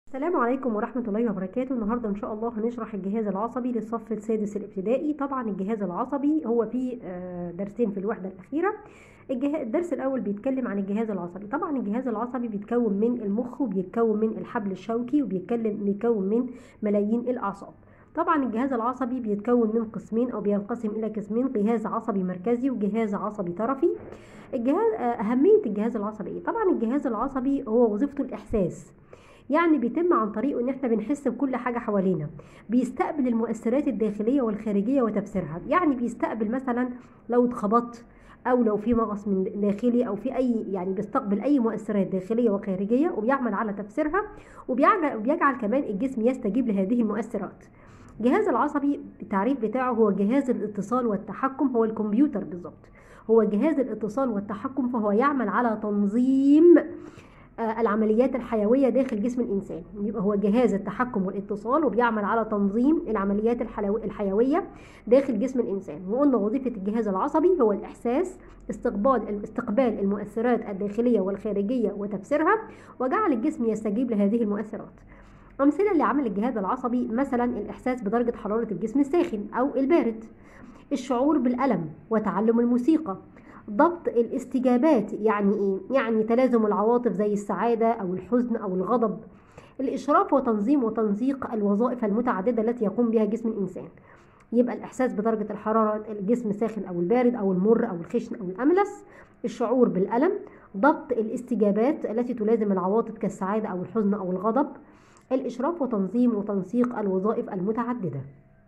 السلام عليكم ورحمة الله وبركاته النهاردة إن شاء الله هنشرح الجهاز العصبي للصف السادس الابتدائي طبعا الجهاز العصبي هو فيه آه، درسين في الوحدة الأخيرة الجه- الدرس الأول بيتكلم عن الجهاز العصبي طبعا الجهاز العصبي بيتكون من المخ وبيتكون من الحبل الشوكي وبيتكلم بيتكون من ملايين الأعصاب طبعا الجهاز العصبي بيتكون من قسمين أو بينقسم إلى قسمين جهاز عصبي مركزي وجهاز عصبي طرفي الجهاز آه، أهمية الجهاز العصبي إيه؟ طبعا الجهاز العصبي هو وظيفته الإحساس يعني بيتم عن طريقه ان احنا بنحس بكل حاجه حوالينا بيستقبل المؤثرات الداخليه والخارجيه وتفسيرها يعني بيستقبل مثلا لو اتخبطت او لو في مغص من داخلي او في اي يعني بيستقبل اي مؤثرات داخليه وخارجيه وبيعمل على تفسيرها وبيجعل, وبيجعل كمان الجسم يستجيب لهذه المؤثرات الجهاز العصبي التعريف بتاعه هو جهاز الاتصال والتحكم هو الكمبيوتر بالظبط هو جهاز الاتصال والتحكم فهو يعمل على تنظيم آه، العمليات الحيوية داخل جسم الإنسان يبقى هو جهاز التحكم والاتصال وبيعمل على تنظيم العمليات الحلو- الحيوية داخل جسم الإنسان وقلنا وظيفة الجهاز العصبي هو الإحساس استقبال استقبال المؤثرات الداخلية والخارجية وتفسيرها وجعل الجسم يستجيب لهذه المؤثرات أمثلة لعمل الجهاز العصبي مثلا الإحساس بدرجة حرارة الجسم الساخن أو البارد الشعور بالألم وتعلم الموسيقى ضبط الاستجابات يعني ايه يعني تلازم العواطف زي السعاده او الحزن او الغضب الاشراف وتنظيم وتنسيق الوظائف المتعدده التي يقوم بها جسم الانسان يبقى الاحساس بدرجه الحراره الجسم ساخن او البارد او المر او الخشن او الاملس الشعور بالالم ضبط الاستجابات التي تلازم العواطف كالسعاده او الحزن او الغضب الاشراف وتنظيم وتنسيق الوظائف المتعدده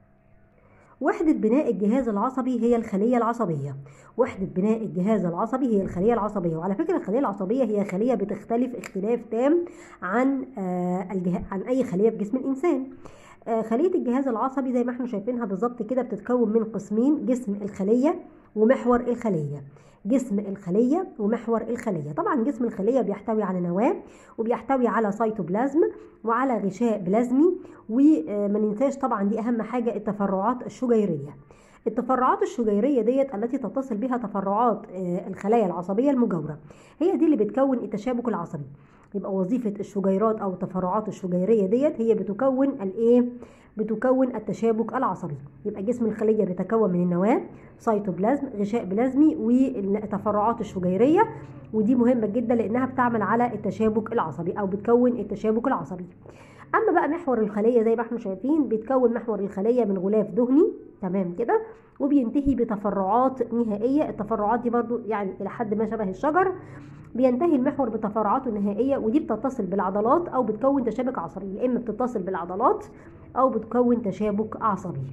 وحدة بناء الجهاز العصبي هي الخلية العصبية وحدة بناء الجهاز العصبي هي الخلية العصبية وعلى فكرة الخلية العصبية هي خلية بتختلف اختلاف تام عن آه الجه... عن أي خلية في جسم الإنسان آه خلية الجهاز العصبي زي ما احنا شايفينها بالظبط كده بتتكون من قسمين جسم الخلية ومحور الخلية جسم الخلية ومحور الخلية طبعا جسم الخلية بيحتوي على نواة وبيحتوي على سيتوبلازم وعلى غشاء بلازمي وما ننساش طبعا دي اهم حاجه التفرعات الشجيريه التفرعات الشجيريه ديت التي تتصل بها تفرعات آه، الخلايا العصبيه المجاوره هي دي اللي بتكون التشابك العصبي يبقى وظيفه الشجيرات او التفرعات الشجيريه ديت هي بتكون الايه بتكون التشابك العصبي يبقى جسم الخليه بيتكون من النواه سيتوبلازم غشاء بلازمي والتفرعات الشجيريه ودي مهمه جدا لانها بتعمل على التشابك العصبي او بتكون التشابك العصبي اما بقى محور الخليه زي ما احنا شايفين بيتكون محور الخليه من غلاف دهني تمام كده وبينتهي بتفرعات نهائيه التفرعات دي برضو يعني الى حد ما شبه الشجر بينتهي المحور بتفرعاته النهائيه ودي بتتصل بالعضلات او بتكون تشابك عصبي يا اما بتتصل بالعضلات او بتكون تشابك عصبي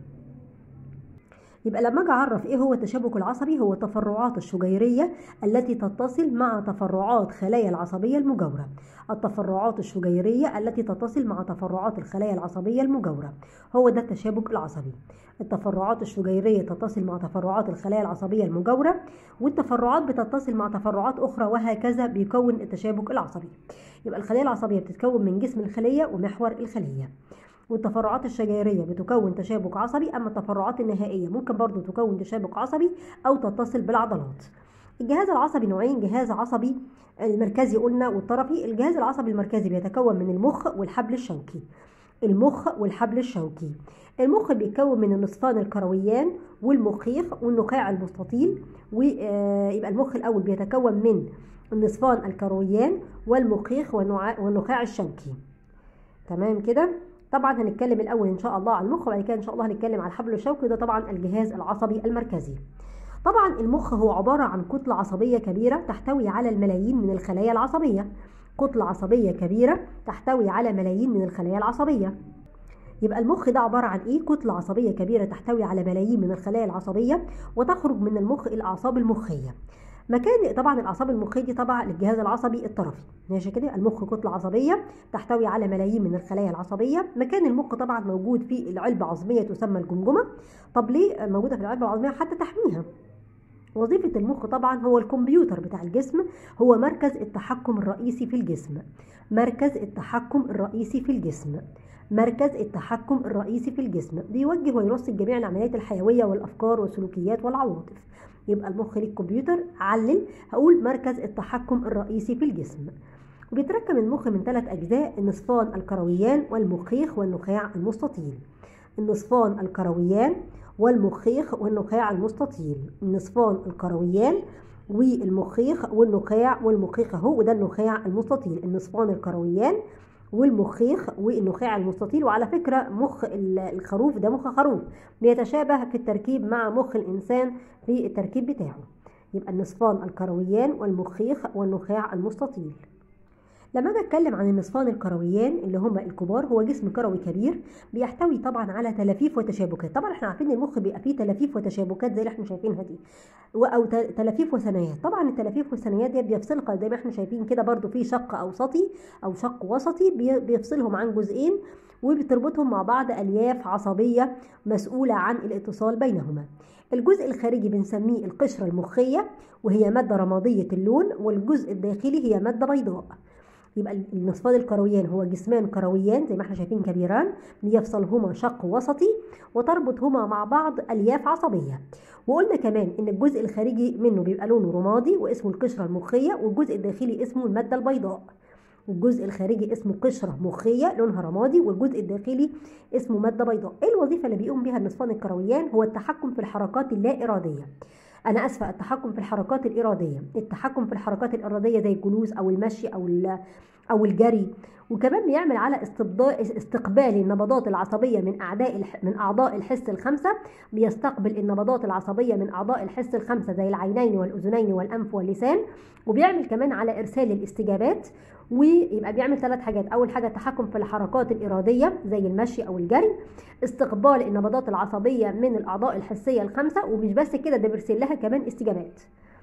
يبقى لما اجي اعرف ايه هو التشابك العصبي هو التفرعات الشجيريه التي تتصل مع تفرعات خلايا العصبيه المجاوره التفرعات الشجيريه التي تتصل مع تفرعات الخلايا العصبيه المجاوره هو ده التشابك العصبي التفرعات الشجيريه تتصل مع تفرعات الخلايا العصبيه المجاوره والتفرعات بتتصل مع تفرعات اخرى وهكذا بيكون التشابك العصبي يبقى الخلايا العصبيه بتتكون من جسم الخليه ومحور الخليه والتفرعات الشجيرية بتكون تشابك عصبي أما التفرعات النهائية ممكن برضو تكون تشابك عصبي أو تتصل بالعضلات الجهاز العصبي نوعين جهاز عصبي المركزي قلنا والطرفي الجهاز العصبي المركزي بيتكون من المخ والحبل الشوكي المخ والحبل الشوكي المخ بيتكون من النصفان الكرويان والمخيخ والنخاع المستطيل ويبقى المخ الأول بيتكون من النصفان الكرويان والمخيخ والنعا- والنخاع الشوكي تمام كده طبعا هنتكلم الاول ان شاء الله على المخ وبعد كده ان شاء الله هنتكلم على الحبل الشوكي ده طبعا الجهاز العصبي المركزي طبعا المخ هو عباره عن كتله عصبيه كبيره تحتوي على الملايين من الخلايا العصبيه كتله عصبيه كبيره تحتوي على ملايين من الخلايا العصبيه يبقى المخ ده عبارة عن إيه؟ كتلة عصبية كبيرة تحتوي على ملايين من الخلايا العصبية وتخرج من المخ الأعصاب المخية. مكان طبعا الأعصاب المخية دي طبعا للجهاز العصبي الطرفي، ماشي كده؟ المخ كتلة عصبية تحتوي على ملايين من الخلايا العصبية، مكان المخ طبعا موجود في العلبة العظمية تسمى الجمجمة. طب ليه موجودة في العلبة العظمية؟ حتى تحميها. وظيفة المخ طبعا هو الكمبيوتر بتاع الجسم هو مركز التحكم الرئيسي في الجسم مركز التحكم الرئيسي في الجسم مركز التحكم الرئيسي في الجسم بيوجه ويرصد جميع العمليات الحيوية والأفكار والسلوكيات والعواطف يبقى المخ للكمبيوتر علل هقول مركز التحكم الرئيسي في الجسم وبيتركب المخ من ثلاث أجزاء النصفان الكرويان والمخيخ والنخاع المستطيل النصفان الكرويان والمخيخ والنخاع المستطيل النصفان الكرويان والمخيخ والنخاع والمخيخ اهو وده النخاع المستطيل النصفان الكرويان والمخيخ والنخاع المستطيل وعلى فكرة مخ الخروف ده مخ خروف بيتشابه في التركيب مع مخ الإنسان في التركيب بتاعه يبقى النصفان الكرويان والمخيخ والنخاع المستطيل لما اجي اتكلم عن النصفان الكرويان اللي هم الكبار هو جسم كروي كبير بيحتوي طبعا على تلافيف وتشابكات طبعا احنا عارفين المخ بيبقى فيه تلافيف وتشابكات زي اللي احنا شايفينها دي او تلافيف وثنايات طبعا التلافيف والثنايات دي بيفصلها زي ما احنا شايفين كده برضو في شق اوسطي او شق وسطي بيفصلهم عن جزئين وبتربطهم مع بعض الياف عصبيه مسؤوله عن الاتصال بينهما الجزء الخارجي بنسميه القشره المخيه وهي ماده رماديه اللون والجزء الداخلي هي ماده بيضاء يبقى النصفان الكرويان هو جسمان كرويان زي ما احنا شايفين كبيران ليفصلهما شق وسطي وتربطهما مع بعض الياف عصبيه وقلنا كمان ان الجزء الخارجي منه بيبقى لونه رمادي واسمه القشره المخيه والجزء الداخلي اسمه الماده البيضاء الجزء الخارجي اسمه قشرة مخية لونها رمادي والجزء الداخلي اسمه مادة بيضاء ايه الوظيفة اللي بيقوم بها النصفان الكرويان هو التحكم في الحركات اللا إرادية انا اسفه التحكم في الحركات الاراديه التحكم في الحركات الاراديه زي الجلوس او المشي او او الجري وكمان بيعمل على استقبال النبضات العصبيه من اعداء من اعضاء الحس الخمسه بيستقبل النبضات العصبيه من اعضاء الحس الخمسه زي العينين والاذنين والانف واللسان وبيعمل كمان على ارسال الاستجابات ويبقى بيعمل ثلاث حاجات اول حاجه التحكم في الحركات الاراديه زي المشي او الجري استقبال النبضات العصبيه من الاعضاء الحسيه الخمسه ومش بس كده ده بيرسل لها كمان استجابات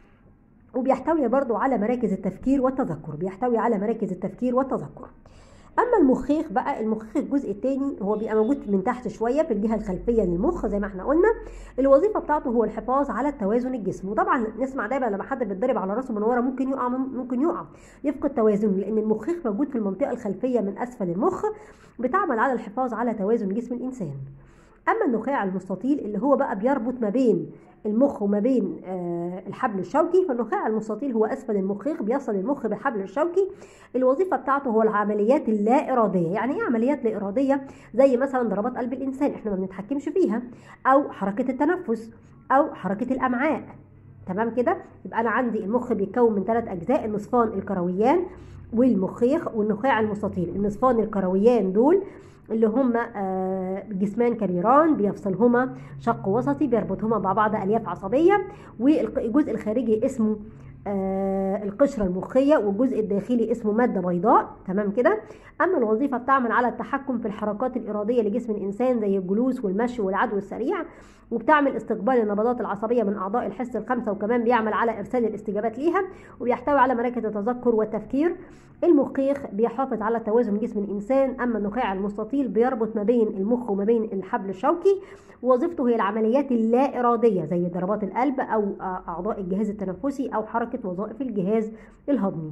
وبيحتوي برضو على مراكز التفكير والتذكر بيحتوي على مراكز التفكير والتذكر اما المخيخ بقى المخيخ الجزء الثاني هو بيبقى موجود من تحت شويه في الجهه الخلفيه للمخ زي ما احنا قلنا الوظيفه بتاعته هو الحفاظ على توازن الجسم وطبعا نسمع دايما لما حد بيتضرب على راسه من ورا ممكن يقع ممكن يقع يفقد توازنه لان المخيخ موجود في المنطقه الخلفيه من اسفل المخ بتعمل على الحفاظ على توازن جسم الانسان اما النخاع المستطيل اللي هو بقى بيربط ما بين المخ وما بين الحبل الشوكي فالنخاع المستطيل هو اسفل المخيخ بيصل المخ بالحبل الشوكي الوظيفه بتاعته هو العمليات اللا اراديه يعني ايه عمليات لا اراديه زي مثلا ضربات قلب الانسان احنا ما بنتحكمش فيها او حركه التنفس او حركه الامعاء تمام كده يبقى انا عندي المخ بيتكون من ثلاث اجزاء النصفان الكرويان والمخيخ والنخاع المستطيل النصفان الكرويان دول اللي هم جسمان كبيران بيفصلهما شق وسطي بيربطهما مع بعض الياف عصبيه والجزء الخارجي اسمه القشرة المخية والجزء الداخلي اسمه مادة بيضاء تمام كده أما الوظيفة بتعمل على التحكم في الحركات الإرادية لجسم الإنسان زي الجلوس والمشي والعدو السريع وبتعمل استقبال النبضات العصبية من أعضاء الحس الخمسة وكمان بيعمل على إرسال الاستجابات ليها وبيحتوي على مراكز التذكر والتفكير المخيخ بيحافظ على توازن جسم الإنسان أما النخاع المستطيل بيربط ما بين المخ وما بين الحبل الشوكي ووظيفته هي العمليات اللا إرادية زي ضربات القلب أو أعضاء الجهاز التنفسي أو حركة وظائف الجهاز الهضمي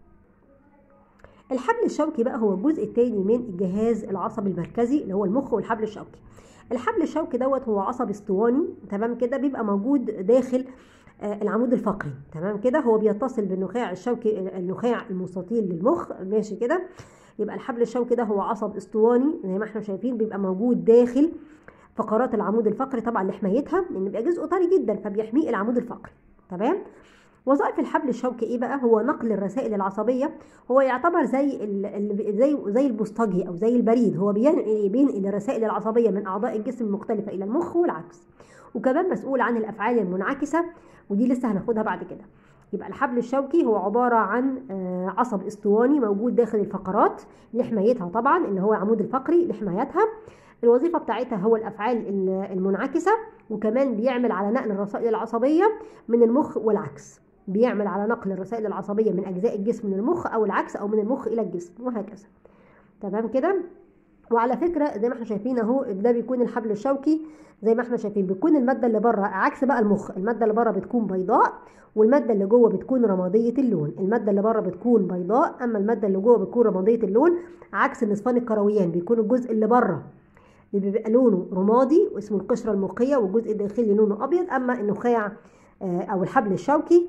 الحبل الشوكي بقى هو الجزء الثاني من الجهاز العصبي المركزي اللي هو المخ والحبل الشوكي الحبل الشوكي دوت هو عصب اسطواني تمام كده بيبقى موجود داخل العمود الفقري تمام كده هو بيتصل بالنخاع الشوكي النخاع المستطيل للمخ ماشي كده يبقى الحبل الشوكي ده هو عصب اسطواني زي ما احنا شايفين بيبقى موجود داخل فقرات العمود الفقري طبعا لحمايتها لان بيبقى جزء طري جدا فبيحميه العمود الفقري تمام وظائف الحبل الشوكي ايه بقى هو نقل الرسائل العصبيه هو يعتبر زي ال زي زي البوسطجي او زي البريد هو بينقل الرسائل العصبيه من اعضاء الجسم المختلفه الى المخ والعكس وكمان مسؤول عن الافعال المنعكسه ودي لسه هناخدها بعد كده يبقى الحبل الشوكي هو عبارة عن عصب اسطواني موجود داخل الفقرات لحمايتها طبعا اللي هو العمود الفقري لحمايتها الوظيفة بتاعتها هو الأفعال المنعكسة وكمان بيعمل على نقل الرسائل العصبية من المخ والعكس بيعمل على نقل الرسائل العصبية من أجزاء الجسم للمخ أو العكس أو من المخ إلى الجسم وهكذا تمام كده وعلى فكرة زي ما احنا شايفين اهو ده بيكون الحبل الشوكي زي ما احنا شايفين بتكون المادة اللي بره عكس بقى المخ المادة اللي بره بتكون بيضاء والمادة اللي جوه بتكون رمادية اللون المادة اللي بره بتكون بيضاء أما المادة اللي جوه بتكون رمادية اللون عكس النصفان الكرويان بيكون الجزء اللي بره بيبقى لونه رمادي واسمه القشرة المخية والجزء الداخلي لونه أبيض أما النخاع أو الحبل الشوكي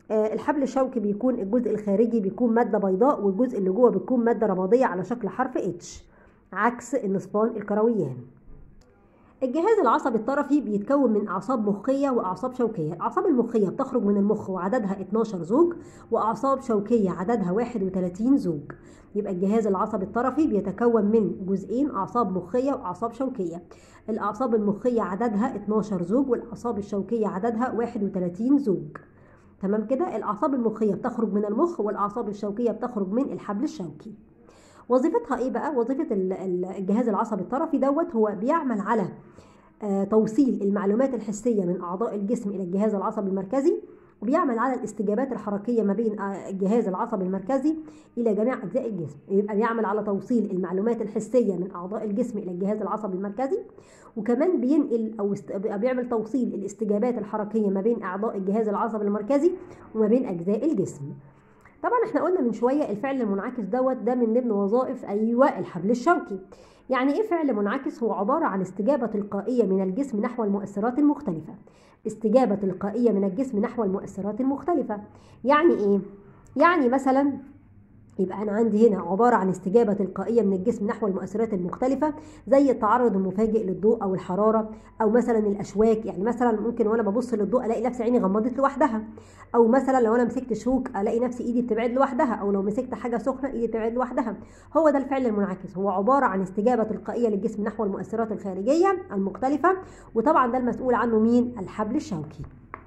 آه، الحبل الشوكي بيكون الجزء الخارجي بيكون مادة بيضاء والجزء اللي جوه بيكون مادة رمادية على شكل حرف اتش عكس النصفان الكرويان الجهاز العصبي الطرفي بيتكون من أعصاب مخية وأعصاب شوكية الأعصاب المخية بتخرج من المخ وعددها 12 زوج وأعصاب شوكية عددها 31 زوج يبقى الجهاز العصبي الطرفي بيتكون من جزئين أعصاب مخية وأعصاب شوكية الأعصاب المخية عددها 12 زوج والأعصاب الشوكية عددها 31 زوج تمام كده الأعصاب المخية بتخرج من المخ والأعصاب الشوكية بتخرج من الحبل الشوكي وظيفتها ايه بقى وظيفه ال- ال- الجهاز العصبي الطرفي دوت هو بيعمل على آه، توصيل المعلومات الحسيه من اعضاء الجسم الى الجهاز العصبي المركزي وبيعمل على الاستجابات الحركيه ما بين آه، الجهاز العصبي المركزي الى جميع اجزاء الجسم يبقى بيعمل على توصيل المعلومات الحسيه من اعضاء الجسم الى الجهاز العصبي المركزي وكمان بينقل او است... بيعمل توصيل الاستجابات الحركيه ما بين اعضاء الجهاز العصبي المركزي وما بين اجزاء الجسم طبعا احنا قلنا من شويه الفعل المنعكس دوت ده من ضمن وظائف ايوه الحبل الشوكي يعني ايه فعل منعكس هو عباره عن استجابه تلقائيه من الجسم نحو المؤثرات المختلفه استجابه تلقائيه من الجسم نحو المؤثرات المختلفه يعني ايه يعني مثلا يبقى انا عندي هنا عباره عن استجابه تلقائيه من الجسم نحو المؤثرات المختلفه زي التعرض المفاجئ للضوء او الحراره او مثلا الاشواك يعني مثلا ممكن وانا ببص للضوء الاقي نفسي عيني غمضت لوحدها او مثلا لو انا مسكت شوك الاقي نفسي ايدي بتبعد لوحدها او لو مسكت حاجه سخنه ايدي بتبعد لوحدها هو ده الفعل المنعكس هو عباره عن استجابه تلقائيه للجسم نحو المؤثرات الخارجيه المختلفه وطبعا ده المسؤول عنه مين الحبل الشوكي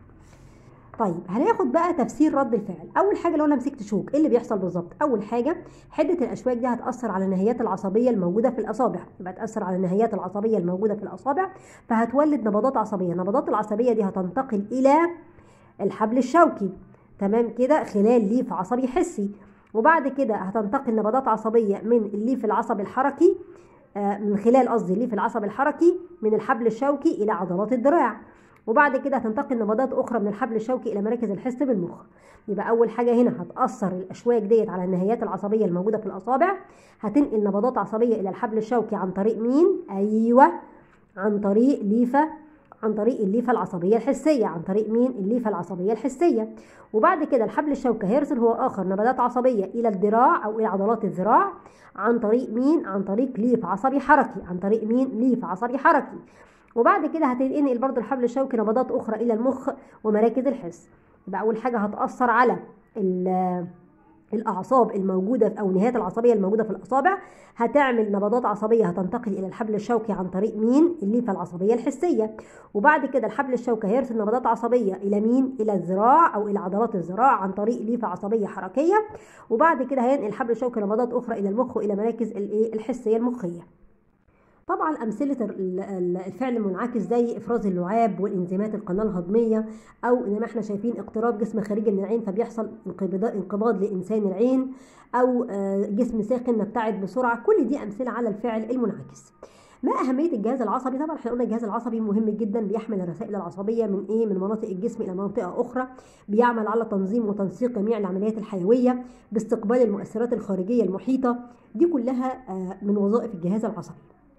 طيب هناخد بقى تفسير رد الفعل اول حاجه لو انا مسكت شوك ايه اللي بيحصل بالظبط اول حاجه حده الاشواك دي هتاثر على النهايات العصبيه الموجوده في الاصابع يبقى تاثر على النهايات العصبيه الموجوده في الاصابع فهتولد نبضات عصبيه النبضات العصبيه دي هتنتقل الى الحبل الشوكي تمام كده خلال ليف عصبي حسي وبعد كده هتنتقل نبضات عصبيه من الليف العصبي الحركي آه، من خلال قصدي الليف العصبي الحركي من الحبل الشوكي الى عضلات الدراع وبعد كده هتنتقل نبضات اخرى من الحبل الشوكي الى مراكز الحس بالمخ يبقى اول حاجه هنا هتاثر الاشواك ديت على النهايات العصبيه الموجوده في الاصابع هتنقل نبضات عصبيه الى الحبل الشوكي عن طريق مين ايوه عن طريق ليفه عن طريق الليفه العصبيه الحسيه عن طريق مين الليفه العصبيه الحسيه وبعد كده الحبل الشوكي هيرسل هو اخر نبضات عصبيه الى الذراع او الى عضلات الذراع عن طريق مين عن طريق ليف عصبي حركي عن طريق مين ليف عصبي حركي وبعد كده هتنقل برضو الحبل الشوكي نبضات اخرى الى المخ ومراكز الحس يبقى اول حاجه هتاثر على ال- الاعصاب الموجوده او النهايات العصبيه الموجوده في الاصابع هتعمل نبضات عصبيه هتنتقل الى الحبل الشوكي عن طريق مين الليفه العصبيه الحسيه وبعد كده الحبل الشوكي هيرسل نبضات عصبيه الى مين الى الذراع او الى عضلات الذراع عن طريق ليفه عصبيه حركيه وبعد كده هينقل الحبل الشوكي نبضات اخرى الى المخ والى مراكز الايه الحسيه المخيه طبعا امثله ال- ال- الفعل المنعكس زي افراز اللعاب والانزيمات القناه الهضميه او زي ما احنا شايفين اقتراب جسم خارجي من العين فبيحصل انقباض انقباض لانسان العين او آه، جسم ساخن نبتعد بسرعه كل دي امثله على الفعل المنعكس ما اهميه الجهاز العصبي طبعا احنا قلنا الجهاز العصبي مهم جدا بيحمل الرسائل العصبيه من ايه من مناطق الجسم الى منطقه اخرى بيعمل على تنظيم وتنسيق جميع العمليات الحيويه باستقبال المؤثرات الخارجيه المحيطه دي كلها آه، من وظائف الجهاز العصبي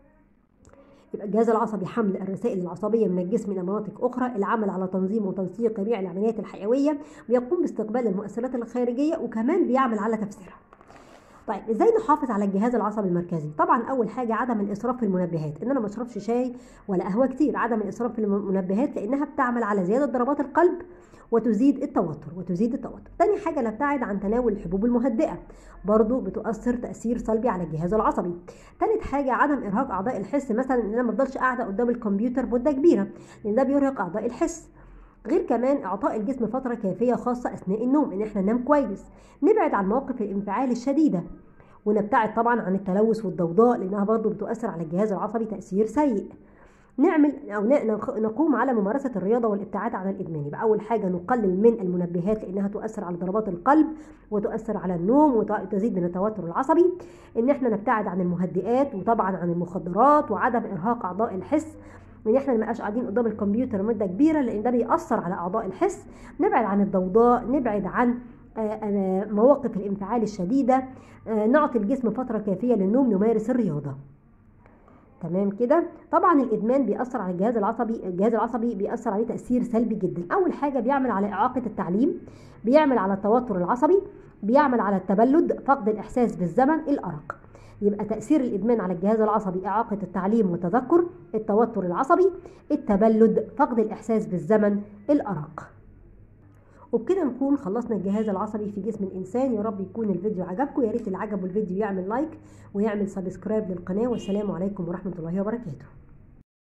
يبقى الجهاز العصبي حمل الرسائل العصبيه من الجسم الى مناطق اخرى العمل على تنظيم وتنسيق جميع العمليات الحيويه بيقوم باستقبال المؤثرات الخارجيه وكمان بيعمل على تفسيرها طيب ازاي نحافظ على الجهاز العصبي المركزي طبعا اول حاجه عدم الاسراف في المنبهات ان انا ما اشربش شاي ولا قهوه كتير عدم الاسراف في المنبهات لانها بتعمل على زياده ضربات القلب وتزيد التوتر وتزيد التوتر تاني حاجه نبتعد عن تناول الحبوب المهدئه برضو بتؤثر تاثير سلبي على الجهاز العصبي تالت حاجه عدم ارهاق اعضاء الحس مثلا ان انا ما افضلش قاعده قدام الكمبيوتر مده كبيره لان ده بيرهق اعضاء الحس غير كمان اعطاء الجسم فتره كافيه خاصه اثناء النوم ان احنا ننام كويس نبعد عن مواقف الانفعال الشديده ونبتعد طبعا عن التلوث والضوضاء لانها برضو بتؤثر على الجهاز العصبي تاثير سيء نعمل او نقوم على ممارسه الرياضه والابتعاد عن الادمان يبقى اول حاجه نقلل من المنبهات لانها تؤثر على ضربات القلب وتؤثر على النوم وتزيد من التوتر العصبي ان احنا نبتعد عن المهدئات وطبعا عن المخدرات وعدم ارهاق اعضاء الحس ان احنا ما نبقاش قاعدين قدام الكمبيوتر مده كبيره لان ده بيأثر على اعضاء الحس نبعد عن الضوضاء نبعد عن مواقف الانفعال الشديده نعطي الجسم فتره كافيه للنوم نمارس الرياضه تمام كده طبعا الادمان بيأثر على الجهاز العصبي الجهاز العصبي بيأثر عليه تأثير سلبي جدا اول حاجه بيعمل على اعاقه التعليم بيعمل على التوتر العصبي بيعمل على التبلد فقد الاحساس بالزمن الارق يبقى تأثير الإدمان على الجهاز العصبي إعاقة التعليم والتذكر التوتر العصبي التبلد فقد الإحساس بالزمن الأرق وبكده نكون خلصنا الجهاز العصبي في جسم الإنسان يا رب يكون الفيديو عجبكم يا ريت اللي عجبه الفيديو يعمل لايك ويعمل سبسكرايب للقناة والسلام عليكم ورحمة الله وبركاته